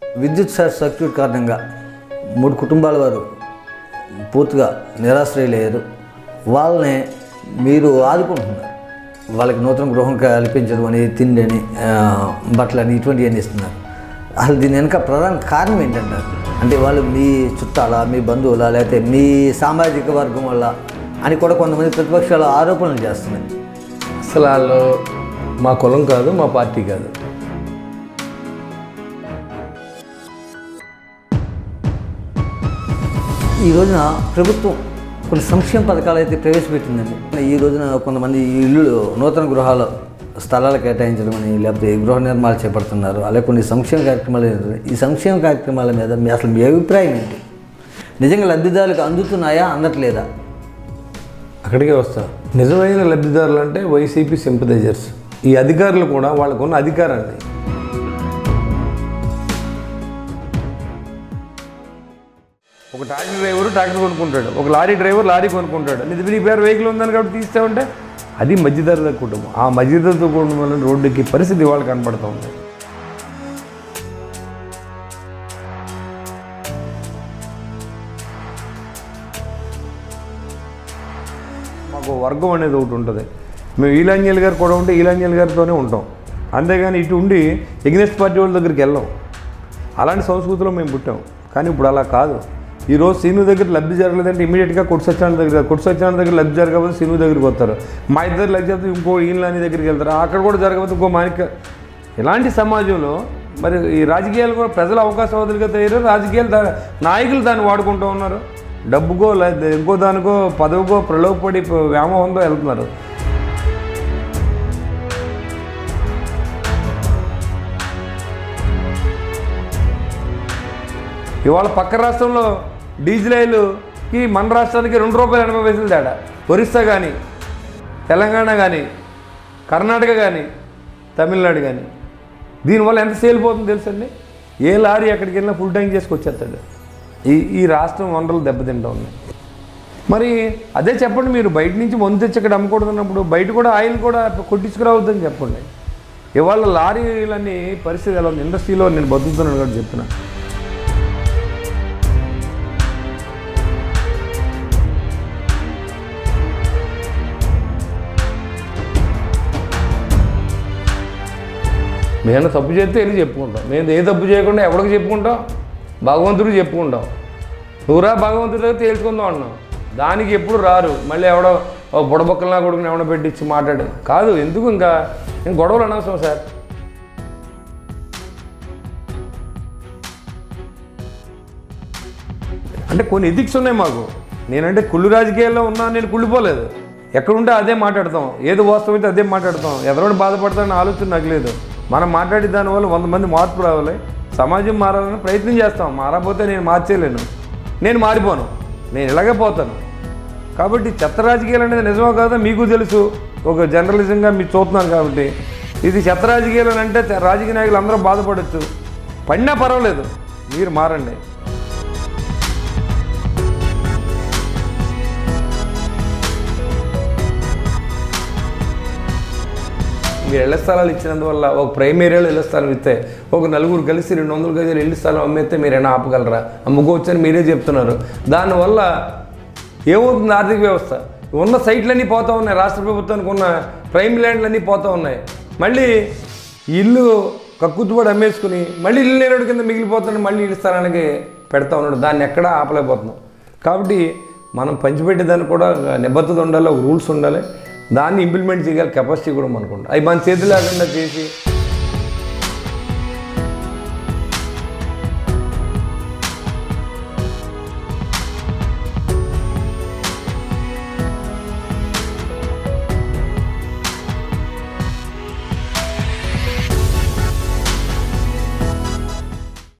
విద్యుత్ short circuit కారణంగా మూడు కుటుంబాల వారు పూర్తిగా నిరాశ్రయులయ్యారు వాళ్ళని మీరు ఆదుకుంటున్నారు వాళ్ళకి నూతన గృహం కల్పించడం అని తిండి అని ఆ, బట్టలని ఇటువంటివన్నీ ఇస్తున్నారు అసలు దీని వెనక ప్రధాన కారణం ఏంటంటారు అంటే వాళ్ళు మీ చుట్టాలా మీ బంధువులా లేకపోతే మీ సామాజిక వర్గం వల్ల అని కూడా కొంతమంది ప్రతిపక్షాలు ఆరోపణలు చేస్తున్నాయి అసలు వాళ్ళు మా కులం కాదు మా పార్టీ కాదు ఈ రోజున ప్రభుత్వం కొన్ని సంక్షేమ పథకాలు అయితే ప్రవేశపెట్టిందండి ఈ రోజున కొంతమంది ఈ ఇల్లు నూతన గృహాలు స్థలాలు కేటాయించడం అని లేకపోతే గృహ నిర్మాణాలు చేపడుతున్నారు అలాగే కొన్ని సంక్షేమ కార్యక్రమాలు జరుగుతున్నాయి. ఈ సంక్షేమ కార్యక్రమాల మీద మీ అసలు మీ అభిప్రాయం ఏంటి నిజంగా లబ్ధిదారులకు అందుతున్నాయా అందట్లేదా అక్కడికే వస్తా నిజమైన లబ్ధిదారులు అంటే వైసీపీ సింపథైజర్స్ ఈ అధికారులు కూడా వాళ్ళకున్న అధికారాన్ని ఒక ట్రాక్టర్ డ్రైవర్ ట్రాక్టర్ కొనుక్కుంటాడు ఒక లారీ డ్రైవర్ లారీ కొనుక్కుంటాడు నిధి నీ పేరు వెహికల్ ఉందని కాబట్టి తీస్తామంటే అది మధ్యతరగతి కుటుంబం ఆ మధ్యతరగతి కుటుంబంలో రోడ్డుకి పరిస్థితి ఇవాళ కనపడుతూ ఉంది మాకు వర్గం అనేది ఒకటి ఉంటుంది మేము ఈలాంజల్ గారు కూడా ఉంటే ఈలాంజల్ గారితోనే ఉంటాం అంతేగాని ఇటు ఉండి ఎగ్నెస్ట్ పార్టీ వాళ్ళ దగ్గరికి వెళ్ళాం అలాంటి సంస్కృతిలో మేము పుట్టాం కానీ ఇప్పుడు అలా కాదు ఈరోజు సీను దగ్గర లబ్ధి జరగలేదంటే ఇమీడియట్గా కొట్టు సత్యాన దగ్గర కొట్టు సత్యాన దగ్గర లబ్ధి జరగకపోతే సీను దగ్గరికి వస్తారు మా ఇద్దరు లబ్ధి జరిగితే ఇంకో ఈయనలాని దగ్గరికి వెళ్తారు అక్కడ కూడా జరగకపోతే ఇంకో మానిక ఇలాంటి సమాజంలో మరి ఈ రాజకీయాలు కూడా ప్రజలు అవకాశవాదులుగా తయారు రాజకీయాలు దా నాయకులు దాన్ని వాడుకుంటూ ఉన్నారు డబ్బుకో లేదా ఇంకో దానికో పదవికో ప్రలోభపడి వ్యామోహంతో వెళ్తున్నారు ఇవాళ పక్క రాష్ట్రంలో డీజిల్ ఆయిల్కి మన రాష్ట్రానికి రెండు రూపాయలు ఎనభై పైసలు తేడా ఒరిస్సా కానీ తెలంగాణ కానీ కర్ణాటక కానీ తమిళనాడు కానీ దీనివల్ల ఎంత సేల్ పోతుందో తెలుసండి ఏ లారీ ఎక్కడికి వెళ్ళినా ఫుల్ ట్యాంక్ చేసుకొచ్చేస్తాడు ఈ ఈ రాష్ట్రం వనరులు దెబ్బతింటా ఉన్నాయి మరి అదే చెప్పండి మీరు బయట నుంచి మందు తెచ్చి ఇక్కడ అమ్ముకూడదున్నప్పుడు బయట కూడా ఆయిల్ కూడా కొట్టించుకురావద్దని చెప్పండి ఇవాళ లారీలన్నీ పరిస్థితి ఎలా ఉంది ఇండస్ట్రీలో నేను బతుకుతున్నాను కూడా చెప్తున్నా మేము తప్పు చేస్తే వెళ్ళి చెప్పుకుంటాం మేము ఏ తప్పు చేయకుండా ఎవరికి చెప్పుకుంటాం భగవంతుడికి చెప్పుకుంటాం నువ్వురా భగవంతుడి దగ్గర తేల్చుకుందాం అన్నాం దానికి ఎప్పుడు రారు మళ్ళీ ఎవడో ఓ బుడబొక్కలా కొడుకుని ఎవడో పెట్టించి మాట్లాడు కాదు ఎందుకు ఇంకా నేను గొడవలు అనవసరం సార్ అంటే కొన్ని ఎథిక్స్ ఉన్నాయి మాకు నేనంటే కుళ్ళు రాజకీయాల్లో ఉన్నా నేను కుళ్ళిపోలేదు ఎక్కడుంటే అదే మాట్లాడతాం ఏది వాస్తవమైతే అదే మాట్లాడతాం ఎవరైనా బాధపడతారని ఆలోచన నాకు లేదు మనం మాట్లాడే దానివల్ల వంద మంది మార్పు రావాలి సమాజం మారాలని ప్రయత్నం చేస్తాం మారకపోతే నేను మార్చేయలేను నేను మారిపోను నేను ఇలాగే పోతాను కాబట్టి చెత్త రాజకీయాలు అనేది నిజమో కాదో మీకు తెలుసు ఒక జర్నలిజంగా మీరు చూస్తున్నారు కాబట్టి ఇది చెత్త రాజకీయాలు అని అంటే రాజకీయ నాయకులు అందరూ బాధపడచ్చు పడినా పర్వాలేదు మీరు మారండి మీరు ఇళ్ల స్థలాలు ఇచ్చినందువల్ల ఒక ప్రైమ్ ఏరియాలో ఇళ్ల స్థలం ఇస్తే ఒక నలుగురు కలిసి రెండు వందల గజాలు ఇల్లు స్థలం అమ్మేస్తే మీరైనా ఆపగలరా అమ్ముకోవచ్చని మీరే చెప్తున్నారు దానివల్ల ఏమవుతుంది ఆర్థిక వ్యవస్థ ఉన్న సైట్లన్నీ పోతూ ఉన్నాయి రాష్ట్ర ప్రభుత్వానికి ఉన్న ప్రైమ్ ల్యాండ్లన్నీ పోతూ ఉన్నాయి మళ్ళీ ఈ ఇల్లు కక్కుతుపడి అమ్మేసుకుని మళ్ళీ ఇల్లు లేనోడి కింద మిగిలిపోతున్నాడు మళ్ళీ ఇల్లు స్థలానికి పెడతా ఉన్నాడు దాన్ని ఎక్కడా ఆపలేకపోతున్నాం కాబట్టి మనం పంచిపెట్టేదానికి కూడా నిబద్ధత ఉండాలి ఒక రూల్స్ ఉండాలి దాన్ని ఇంప్లిమెంట్ చేయగల కెపాసిటీ కూడా మనకు ఉండాలి అవి మన చేతి లేకుండా చేసి